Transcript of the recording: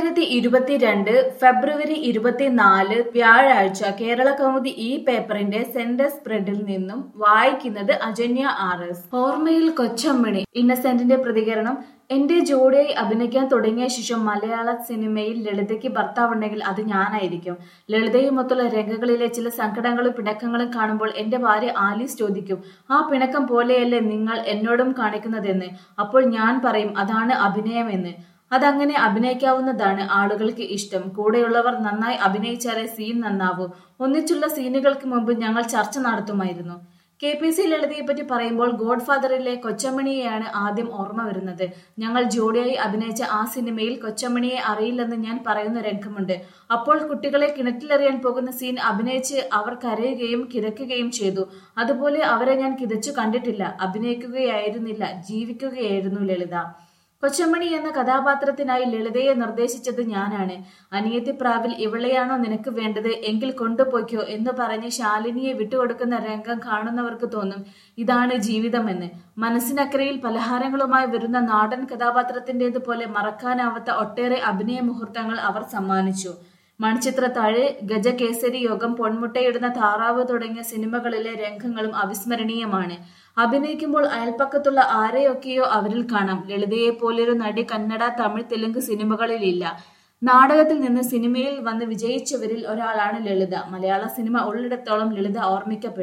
രണ്ടായിരത്തി ഇരുപത്തിരണ്ട് ഫെബ്രുവരി ഇരുപത്തിനാല് വ്യാഴാഴ്ച കേരള കൗമുദി ഈ പേപ്പറിന്റെ സെന്റർ സ്പ്രെഡിൽ നിന്നും വായിക്കുന്നത് അജന്യ ആർ എസ് ഓർമ്മയിൽ കൊച്ചമ്മണി ഇന്നസെന്റിന്റെ പ്രതികരണം എന്റെ ജോഡിയായി അഭിനയിക്കാൻ തുടങ്ങിയ ശേഷം മലയാള സിനിമയിൽ ലളിതയ്ക്ക് ഭർത്താവുണ്ടെങ്കിൽ അത് ഞാനായിരിക്കും ലളിതയുമൊത്തുള്ള രംഗങ്ങളിലെ ചില സങ്കടങ്ങളും പിണക്കങ്ങളും കാണുമ്പോൾ എന്റെ ഭാര്യ ആലീസ് ചോദിക്കും ആ പിണക്കം പോലെയല്ലേ നിങ്ങൾ എന്നോടും കാണിക്കുന്നതെന്ന് അപ്പോൾ ഞാൻ പറയും അതാണ് അഭിനയമെന്ന് അതങ്ങനെ അഭിനയിക്കാവുന്നതാണ് ആളുകൾക്ക് ഇഷ്ടം കൂടെയുള്ളവർ നന്നായി അഭിനയിച്ചാലേ സീൻ നന്നാവൂ ഒന്നിച്ചുള്ള സീനുകൾക്ക് മുമ്പ് ഞങ്ങൾ ചർച്ച നടത്തുമായിരുന്നു കെ പി സി ലളിതയെ പറ്റി പറയുമ്പോൾ ഗോഡ് ഫാദറിലെ കൊച്ചമണിയെയാണ് ആദ്യം ഓർമ്മ വരുന്നത് ഞങ്ങൾ ജോഡിയായി അഭിനയിച്ച ആ സിനിമയിൽ കൊച്ചമണിയെ അറിയില്ലെന്ന് ഞാൻ പറയുന്ന രംഗമുണ്ട് അപ്പോൾ കുട്ടികളെ കിണറ്റിലെറിയാൻ പോകുന്ന സീൻ അഭിനയിച്ച് അവർ കരയുകയും കിതക്കുകയും ചെയ്തു അതുപോലെ അവരെ ഞാൻ കിതച്ചു കണ്ടിട്ടില്ല അഭിനയിക്കുകയായിരുന്നില്ല ജീവിക്കുകയായിരുന്നു ലളിത കൊച്ചമണി എന്ന കഥാപാത്രത്തിനായി ലളിതയെ നിർദ്ദേശിച്ചത് ഞാനാണ് അനിയത്തിപ്രാവിൽ ഇവളെയാണോ നിനക്ക് വേണ്ടത് എങ്കിൽ കൊണ്ടുപോയ്ക്കോ എന്ന് പറഞ്ഞ് ശാലിനിയെ വിട്ടുകൊടുക്കുന്ന രംഗം കാണുന്നവർക്ക് തോന്നും ഇതാണ് ജീവിതമെന്ന് മനസ്സിനക്കരയിൽ പലഹാരങ്ങളുമായി വരുന്ന നാടൻ കഥാപാത്രത്തിൻ്റെതുപോലെ മറക്കാനാവാത്ത ഒട്ടേറെ അഭിനയ മുഹൂർത്തങ്ങൾ അവർ സമ്മാനിച്ചു മണിച്ചിത്രത്താഴ് ഗജകേസരി യോഗം പൊന്മുട്ടയിടുന്ന താറാവ് തുടങ്ങിയ സിനിമകളിലെ രംഗങ്ങളും അവിസ്മരണീയമാണ് അഭിനയിക്കുമ്പോൾ അയൽപ്പക്കത്തുള്ള ആരെയൊക്കെയോ അവരിൽ കാണാം ലളിതയെ പോലൊരു നടി കന്നഡ തമിഴ് തെലുങ്ക് സിനിമകളിലില്ല നാടകത്തിൽ നിന്ന് സിനിമയിൽ വന്ന് വിജയിച്ചവരിൽ ഒരാളാണ് ലളിത മലയാള സിനിമ ഉള്ളിടത്തോളം ലളിത ഓർമ്മിക്കപ്പെടും